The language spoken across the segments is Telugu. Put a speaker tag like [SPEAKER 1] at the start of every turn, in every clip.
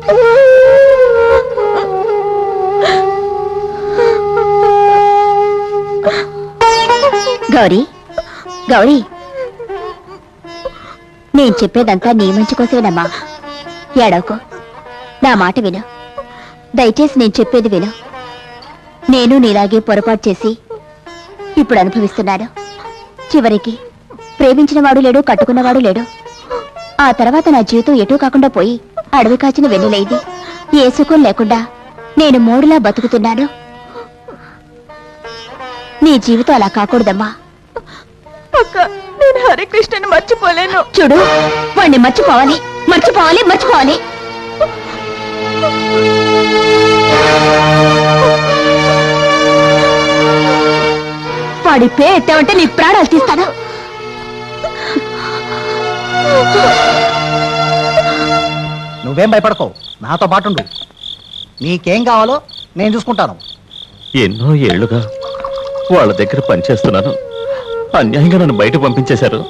[SPEAKER 1] గౌరీ గౌరీ నేను చెప్పేదంతా నీ మంచి కోసమేనమ్మా ఏడవకు నా మాట విను దయచేసి నేను చెప్పేది విను నేను నీలాగే పొరపాటు చేసి ఇప్పుడు అనుభవిస్తున్నాను చివరికి ప్రేమించిన వాడు లేడు కట్టుకున్నవాడు లేడు ఆ తర్వాత నా జీవితం ఎటూ కాకుండా పోయి అడవి కాచిన వెన్నులైంది ఏ సుఖం లేకుండా నేను మూడులా బతుకుతున్నాను నీ జీవితం అలా కాకూడదమ్మా
[SPEAKER 2] అక్క నేను హరికృష్ణని మర్చిపోలేను
[SPEAKER 1] చూడు వాణ్ణి మర్చిపోవాలి మర్చిపోవాలి మర్చిపోవాలి వాడి పే ఎత్తావంటే నీ ప్రాణాలు తీస్తాను
[SPEAKER 3] నువ్వేం భయపడకో నాతో పాటుండు నీకేం కావాలో నేను చూసుకుంటాను
[SPEAKER 4] ఎన్నో ఏళ్లుగా వాళ్ళ దగ్గర పనిచేస్తున్నాను అన్యాయంగా నన్ను బయట పంపించేశారు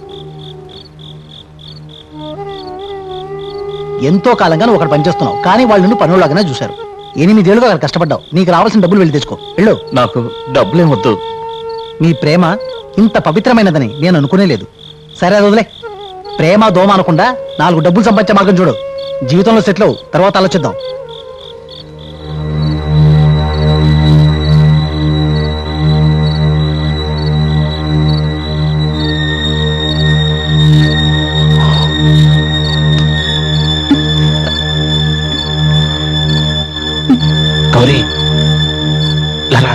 [SPEAKER 3] ఎంతో కాలంగా నువ్వు అక్కడ పనిచేస్తున్నావు కానీ వాళ్ళు నిన్ను పనులాగానే చూశారు ఎనిమిదేళ్లుగా అక్కడ కష్టపడ్డావు నీకు రావాల్సిన డబ్బులు వెళ్ళి తెచ్చుకో వెళ్ళు
[SPEAKER 4] నాకు డబ్బులేం వద్దు
[SPEAKER 3] నీ ప్రేమ ఇంత పవిత్రమైనదని నేను అనుకునే లేదు సరే అది వదిలే ప్రేమ దోమ అనకుండా నాలుగు డబ్బులు సంపాదించే మార్గం చూడు జీవితంలో సెటిల్ అవు తర్వాత ఆలోచిద్దాం
[SPEAKER 4] గౌరీ లరా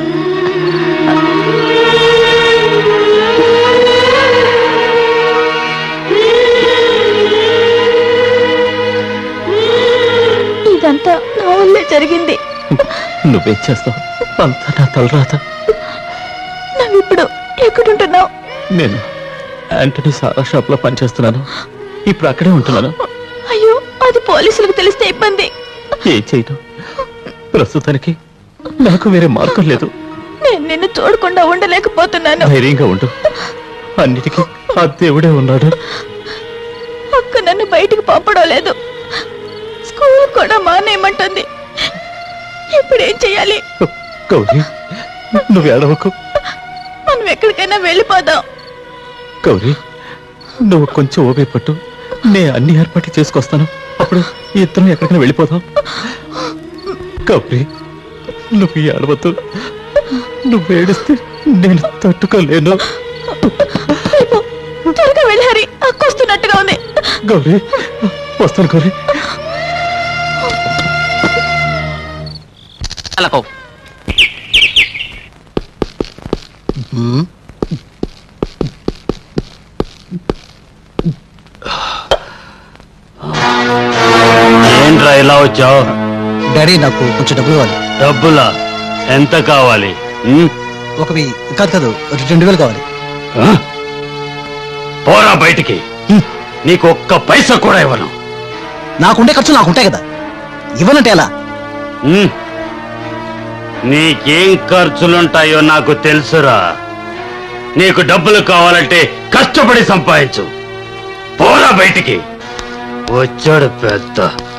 [SPEAKER 2] ఇదంతా నా వల్లే జరిగింది
[SPEAKER 4] నువ్వేం చేస్తావు అంతా నా తలరాత
[SPEAKER 2] నువ్విప్పుడు ఎక్కడుంటున్నావు
[SPEAKER 4] నేను యాంటనీ సారా షాప్ లో పనిచేస్తున్నాను ఇప్పుడు అక్కడే ఉంటున్నాను
[SPEAKER 2] అయ్యో అది పోలీసులకు తెలిస్తే ఇబ్బంది
[SPEAKER 4] ఏం చేయను ప్రస్తుతానికి నాకు వేరే మార్గం లేదు
[SPEAKER 2] నేను నిన్ను చూడకుండా ఉండలేకపోతున్నాను
[SPEAKER 4] ధైర్యంగా ఉండు అన్నిటికీ ఆ దేవుడే ఉన్నాడు
[SPEAKER 2] అక్క నన్ను బయటికి పంపడం లేదు స్కూల్ కూడా మానేయమంటుంది ఇప్పుడు ఏం చెయ్యాలి
[SPEAKER 4] గౌరీ నువ్వు ఏడవకు
[SPEAKER 2] మనం ఎక్కడికైనా వెళ్ళిపోదాం
[SPEAKER 4] గౌరీ నువ్వు కొంచెం ఓపే పట్టు నే అన్ని ఏర్పాట్లు చేసుకొస్తాను అప్పుడు ఇద్దరం ఎక్కడికైనా వెళ్ళిపోదాం గౌరీ నువ్వు ఏడవద్దు నువ్వు ఏడిస్తే నేను తట్టుకోలేను
[SPEAKER 2] త్వరగా వెళ్ళి హరి అక్క వస్తున్నట్టుగా ఉంది
[SPEAKER 4] గౌరీ వస్తాను గౌరీ
[SPEAKER 5] అలకో
[SPEAKER 6] ఏంట్రా ఇలా వచ్చావు
[SPEAKER 3] డాడీ నాకు కొంచెం డబ్బులు కావాలి
[SPEAKER 6] డబ్బులా ఎంత కావాలి ఉం?
[SPEAKER 3] ఒకవి కాదు కాదు రెండు వేలు కావాలి
[SPEAKER 6] ఆ? పోరా బయటికి నీకు ఒక్క పైసా కూడా ఇవ్వను
[SPEAKER 3] నాకుండే ఖర్చు నాకుంటాయి కదా ఇవ్వనంటే ఎలా
[SPEAKER 6] ఉం? నీకేం ఖర్చులుంటాయో నాకు తెలుసురా నీకు డబ్బులు కావాలంటే కష్టపడి సంపాదించు పోరా బయటికి వచ్చాడు పెద్ద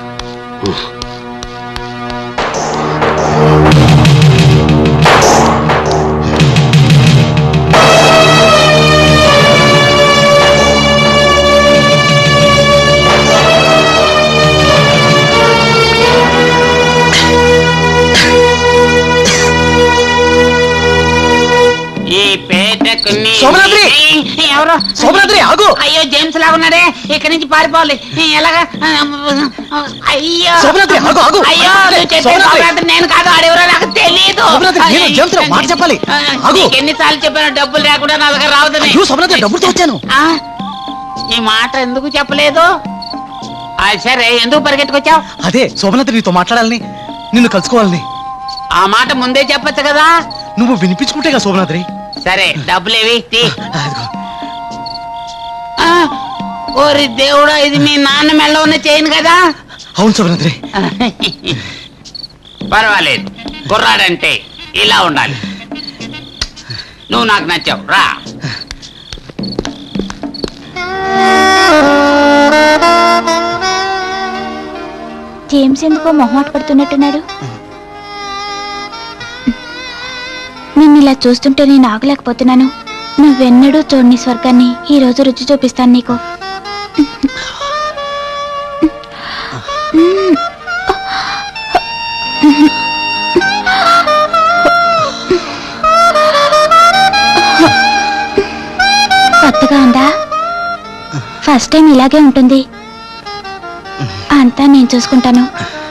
[SPEAKER 5] ఈ పేటకు నీ-
[SPEAKER 3] శోభనాద్రి!
[SPEAKER 5] ఎవరు
[SPEAKER 3] శోభనాద్రి, ఆగు!
[SPEAKER 5] అయ్యో జేమ్స్ లాగున్నాడే ఇక్కడి నుంచి పారిపోవాలి ఎలాగా అయ్యో
[SPEAKER 3] శోభనాద్రి, ఆగు, ఆగు!
[SPEAKER 5] అయ్యో నువ్వు చెప్పే
[SPEAKER 3] శోభనాద్రి!
[SPEAKER 5] శోభనాద్రి నేను కాదు ఆడెవరో నాకు తెలియదు
[SPEAKER 3] శోభనాద్రి, నేను జేమ్స్ రావు, మాట చెప్పాలి. ఆగు!
[SPEAKER 5] నీకు ఎన్నిసార్లు చెప్పాను డబ్బులు లేకుండా నా దగ్గర రావద్దని
[SPEAKER 3] అయ్యో, శోభనాద్రి, డబ్బులతో వచ్చాను.
[SPEAKER 5] ఆ? ఈ మాట ఎందుకు చెప్పలేదు ఆ, సరే ఎందుకు పరిగెట్టుకొచ్చావు
[SPEAKER 3] అదే శోభనాథ్ నీతో మాట్లాడాలని నిన్ను కలుసుకోవాలని
[SPEAKER 5] ఆ మాట ముందే చెప్పొచ్చు కదా
[SPEAKER 3] నువ్వు వినిపించుకుంటేగా శోభనాథ్రి
[SPEAKER 5] సరే డబ్బులేవి తీ
[SPEAKER 3] అదిగో
[SPEAKER 5] ఆ, ఓరి దేవుడా ఇది మీ నాన్న మెల్ల ఉన్న చైన్ కదా
[SPEAKER 3] అవును శోభనాథ్రి
[SPEAKER 5] పర్వాలేదు కుర్రాడంటే ఇలా ఉండాలి నువ్వు నాకు నచ్చావు రా
[SPEAKER 1] జేమ్స్ ఎందుకో మొహమాట పడుతున్నట్టున్నాడు నిన్ను ఇలా చూస్తుంటే నేను ఆగలేకపోతున్నాను నువ్వెన్నడూ చూడని స్వర్గాన్ని ఈ రోజు రుచి చూపిస్తాను నీకు కొత్తగా ఉందా ఫస్ట్ టైం ఇలాగే ఉంటుంది అంతా నేను చూసుకుంటాను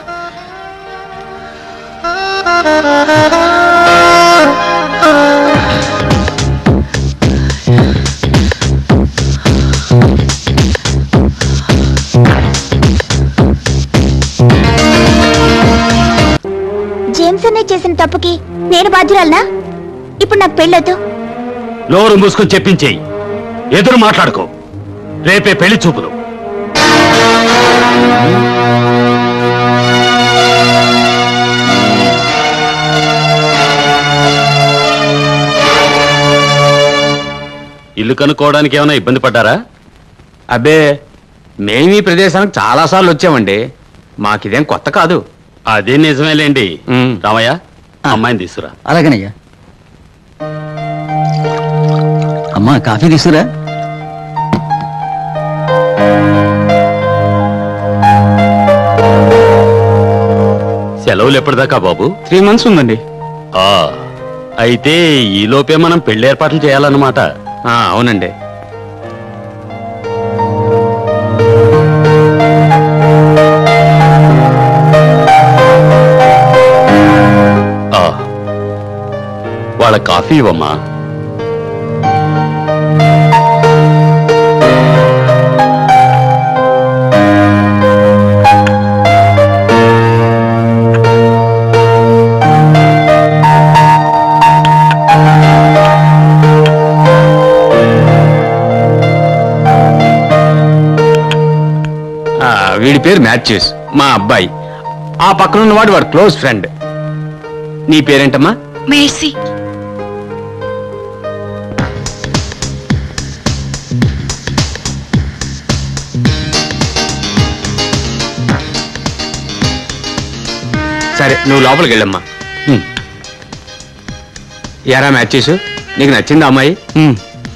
[SPEAKER 1] జేమ్స్ అన్నయ్య చేసిన తప్పుకి నేను బాధ్యురాలనా ఇప్పుడు నాకు పెళ్ళొద్దు
[SPEAKER 6] నోరు మూసుకొని చెప్పించేయి ఎదురు మాట్లాడుకో రేపే పెళ్లి చూపులు ఇల్లు కనుక్కోవడానికి ఏమైనా ఇబ్బంది పడ్డారా
[SPEAKER 7] అబ్బే మేము ఈ ప్రదేశానికి చాలా సార్లు వచ్చామండి మాకిదేం కొత్త కాదు
[SPEAKER 6] అదే నిజమేలేండి
[SPEAKER 7] ఉమ్.
[SPEAKER 6] రామయ్య అమ్మాయిని తీసుకురా
[SPEAKER 3] అలాగేనయ్యా అమ్మా కాఫీ తీసుకురా
[SPEAKER 6] సెలవులు ఎప్పటిదాకా బాబు
[SPEAKER 7] త్రీ మంత్స్ ఉందండి
[SPEAKER 6] ఆ అయితే ఈ లోపే మనం పెళ్లి ఏర్పాట్లు చేయాలన్నమాట
[SPEAKER 7] ఆ, అవునండి
[SPEAKER 6] ఆ వాళ్ళ కాఫీ ఇవ్వమ్మా
[SPEAKER 7] ఆ, వీడి పేరు మ్యాథ్యూస్ మా అబ్బాయి ఆ పక్కన ఉన్నవాడు వాడు క్లోజ్ ఫ్రెండ్ నీ పేరేంటమ్మా
[SPEAKER 2] మేర్సీ
[SPEAKER 7] సరే నువ్వు లోపలికి వెళ్ళమ్మా హ్మ్. ఎరా మ్యాథ్యూస్ నీకు నచ్చిందా అమ్మాయి హ్మ్.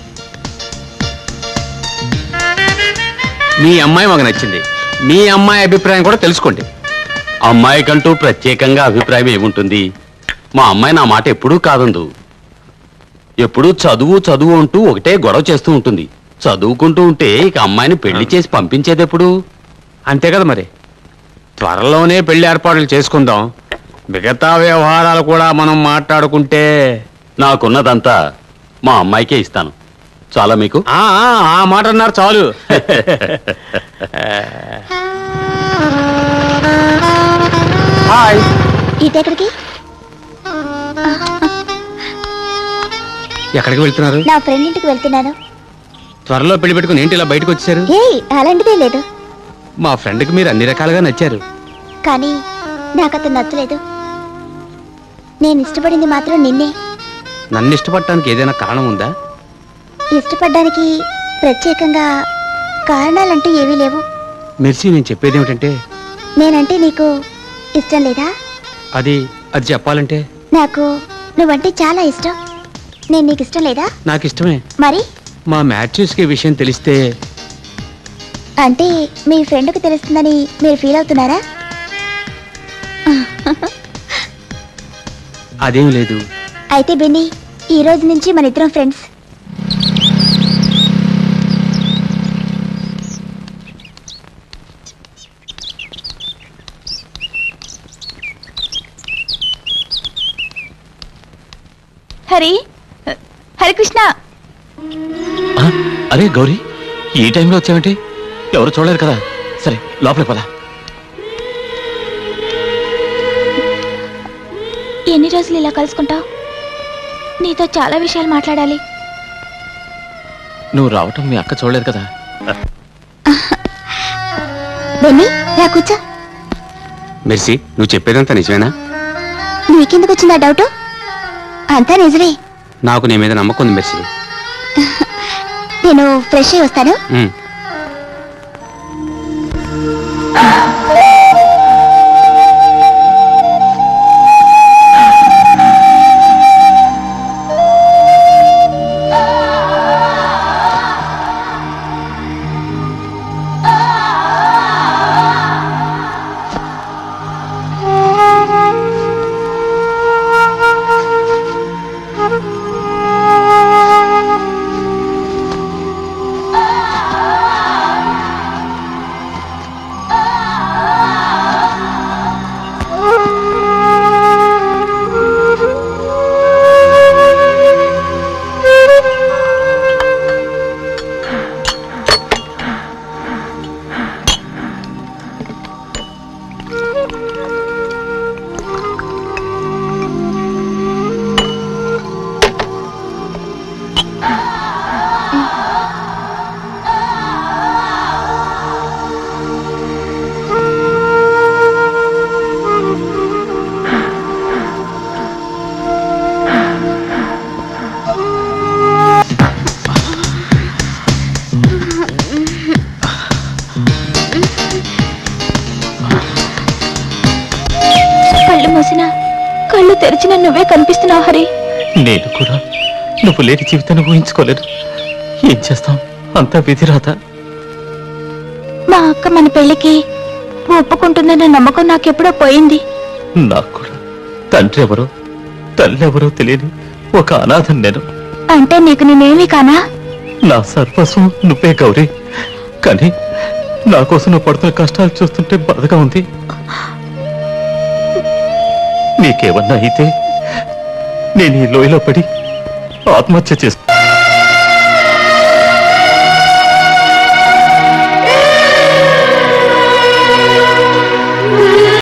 [SPEAKER 7] మీ అమ్మాయి మాకు నచ్చింది మీ అమ్మాయి అభిప్రాయం కూడా తెలుసుకోండి
[SPEAKER 6] అమ్మాయికంటూ ప్రత్యేకంగా అభిప్రాయం ఏముంటుంది మా అమ్మాయి నా మాట ఎప్పుడూ కాదందు ఎప్పుడూ చదువు చదువు అంటూ ఒకటే గొడవ చేస్తూ ఉంటుంది చదువుకుంటూ ఉంటే ఇక అమ్మాయిని పెళ్లి చేసి పంపించేదెప్పుడు
[SPEAKER 7] అంతే కదా మరి త్వరలోనే పెళ్లి ఏర్పాట్లు చేసుకుందాం మిగతా వ్యవహారాలు కూడా మనం మాట్లాడుకుంటే
[SPEAKER 6] నాకున్నదంతా మా అమ్మాయికే ఇస్తాను చాలా మీకు
[SPEAKER 7] ఆ ఆ, ఆ మాట అన్నారు చాలు హాయ్
[SPEAKER 1] ఇటెక్కడికి
[SPEAKER 7] ఎక్కడికి వెళ్తున్నారు
[SPEAKER 1] నా ఫ్రెండ్ ఇంటికి వెళ్తున్నాను
[SPEAKER 7] త్వరలో పెళ్లి పెట్టుకుని ఏంటి ఇలా బయటకు వచ్చారు
[SPEAKER 1] ఏయ్ అలాంటిదే లేదు
[SPEAKER 7] మా ఫ్రెండ్కి మీరు అన్ని రకాలుగా నచ్చారు
[SPEAKER 1] కానీ నాకు అతను నచ్చలేదు నేను ఇష్టపడింది మాత్రం నిన్నే
[SPEAKER 7] నన్ను ఇష్టపడటానికి ఏదైనా కారణం ఉందా
[SPEAKER 1] ఇష్టపడ్డానికి ప్రత్యేకంగా కారణాలంటూ ఏవీ లేవు
[SPEAKER 7] మెర్సీ నేను చెప్పేది ఏమిటంటే
[SPEAKER 1] నేనంటే నీకు ఇష్టం లేదా
[SPEAKER 7] అది అది చెప్పాలంటే
[SPEAKER 1] నాకు నువ్వంటే చాలా ఇష్టం నేను నీకు ఇష్టం లేదా
[SPEAKER 7] నాకు ఇష్టమే
[SPEAKER 1] మరి
[SPEAKER 7] మా మ్యాథ్యూస్కి ఈ విషయం తెలిస్తే
[SPEAKER 1] అంటే మీ ఫ్రెండ్కి తెలుస్తుందని మీరు ఫీల్ అవుతున్నారా
[SPEAKER 7] అదేం లేదు
[SPEAKER 1] అయితే బెన్నీ ఈ రోజు నుంచి మన ఇద్దరం ఫ్రెండ్స్
[SPEAKER 2] హరి హరికృష్ణ
[SPEAKER 4] ఆ, అరే గౌరీ ఈ టైంలో వచ్చావేంటి ఎవరు చూడలేరు కదా సరే లోపలికి పద
[SPEAKER 1] ఎన్ని రోజులు ఇలా కలుసుకుంటావు నీతో చాలా విషయాలు మాట్లాడాలి
[SPEAKER 4] నువ్వు రావటం మీ అక్క చూడలేదు కదా
[SPEAKER 1] బెన్నీ రా కూర్చో
[SPEAKER 7] మెర్సీ నువ్వు చెప్పేదంతా నిజమేనా
[SPEAKER 1] నీకెందుకు వచ్చిందా డౌట్ అంతా నిజమే
[SPEAKER 7] నాకు నీ మీద నమ్మకం ఉంది మెర్సీ
[SPEAKER 1] నేను ఫ్రెష్ అయి వస్తాను
[SPEAKER 7] ఉమ్.
[SPEAKER 2] కళ్ళు మూసినా కళ్ళు తెరిచిన నువ్వే కనిపిస్తున్నావు హరి
[SPEAKER 4] నేను కూడా నువ్వు లేని జీవితాన్ని ఊహించుకోలేదు ఏం చేస్తాం అంతా విధిరాత
[SPEAKER 2] మా అక్క మన పెళ్లికి ఒప్పుకుంటుందన్న నమ్మకం నాకెప్పుడో పోయింది
[SPEAKER 4] నాకు కూడా తండ్రి ఎవరో తల్లి ఎవరో తెలియని ఒక అనాథం నేను
[SPEAKER 2] అంటే నీకు నేనేమి కానా
[SPEAKER 4] నా సర్వస్వం నువ్వే గౌరీ కానీ నా కోసం నువ్వు పడుతున్న కష్టాలు చూస్తుంటే బాధగా ఉంది నీకేమన్నా అయితే నేను ఈ లోయలో పడి ఆత్మహత్య చేసుకుంటాను